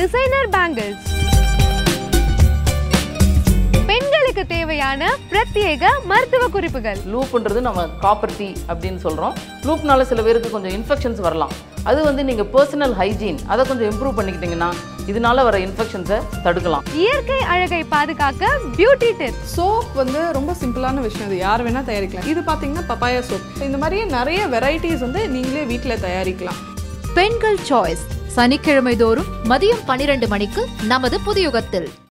designer bangles பெண்களுக்கு தேவையான பிரத்யேக மருத்துவ குறிப்புகள் லூப்ன்றது நம்ம காப்பர் டீ அப்படின்னு சொல்கிறோம் லூப்னால சில பேருக்கு கொஞ்சம் இன்ஃபெக்ஷன்ஸ் வரலாம் அது வந்து நீங்கள் பர்சனல் ஹைஜீன் அதை கொஞ்சம் இம்ப்ரூவ் பண்ணிக்கிட்டிங்கன்னா இதனால வர இன்ஃபெக்ஷன்ஸை தடுக்கலாம் இயற்கை அழகை பாதுகாக்க பியூட்டி டிப்ஸ் சோப் வந்து ரொம்ப சிம்பிளான விஷயம் இது யார் வேணால் தயாரிக்கலாம் இது பார்த்தீங்கன்னா பப்பாயா சோப் இந்த மாதிரியே நிறைய வெரைட்டிஸ் வந்து நீங்களே வீட்டில் தயாரிக்கலாம் பெண்கள் சாய்ஸ் சனிக்கிழமை தோறும் மதியம் பனிரெண்டு மணிக்கு நமது புதியுகத்தில்